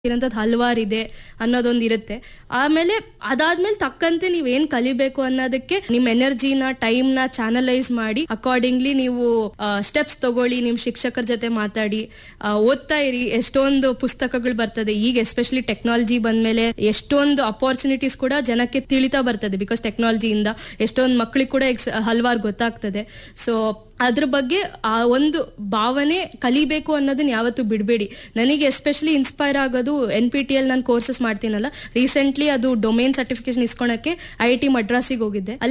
ಇರೋಂಥದ್ದು ಹಲವಾರು ಇದೆ ಅನ್ನೋದೊಂದು ಇರುತ್ತೆ ಆಮೇಲೆ ಅದಾದ್ಮೇಲೆ ತಕ್ಕಂತೆ ನೀವ್ ಏನ್ ಕಲಿಬೇಕು ಅನ್ನೋದಕ್ಕೆ ನಿಮ್ ಎನರ್ಜಿನ ಟೈಮ್ ನ ಚಾನಲೈಸ್ ಮಾಡಿ ಅಕಾರ್ಡಿಂಗ್ಲಿ ನೀವು ಸ್ಟೆಪ್ಸ್ ತಗೊಳ್ಳಿ ನಿಮ್ ಶಿಕ್ಷಕರ ಜೊತೆ ಮಾತಾಡಿ ಆ, ಓದ್ತಾ ಇರಿ ಎಷ್ಟೊಂದು ಪುಸ್ತಕಗಳು ಬರ್ತದೆ ಈಗ ಎಸ್ಪೆಷಲಿ ಟೆಕ್ನಾಲಜಿ ಬಂದ್ಮೇಲೆ ಎಷ್ಟೊಂದು ಅಪಾರ್ಚುನಿಟೀಸ್ ಕೂಡ ಜನಕ್ಕೆ ತಿಳಿತಾ ಬರ್ತದೆ ಬಿಕಾಸ್ ಟೆಕ್ನಾಲಜಿಯಿಂದ ಎಷ್ಟೊಂದು ಮಕ್ಳಿಗೆ ಕೂಡ ಎಕ್ಸ್ ಹಲವಾರು ಗೊತ್ತಾಗ್ತದೆ ಸೊ ಅದ್ರ ಬಗ್ಗೆ ಆ ಒಂದು ಭಾವನೆ ಕಲಿಬೇಕು ಅನ್ನೋದನ್ನ ಯಾವತ್ತೂ ಬಿಡಬೇಡಿ ನನಗೆ ಎಸ್ಪೆಷಲಿ ಇನ್ಸ್ಪೈರ್ ಆಗೋದು ಎನ್ ಪಿ ಟಿ ಎಲ್ ನಾನು ಕೋರ್ಸಸ್ ಮಾಡ್ತೀನಲ್ಲ ರೀಸೆಂಟ್ಲಿ ಅದು ಡೊಮೇನ್ ಸರ್ಟಿಫಿಕೇಶನ್ ಇಸ್ಕೊಳಕ್ಕೆ ಐ ಐ ಟಿ ಮಡ್ರಾಸಿಗೆ ಹೋಗಿದ್ದೆ ಅಲ್ಲಿ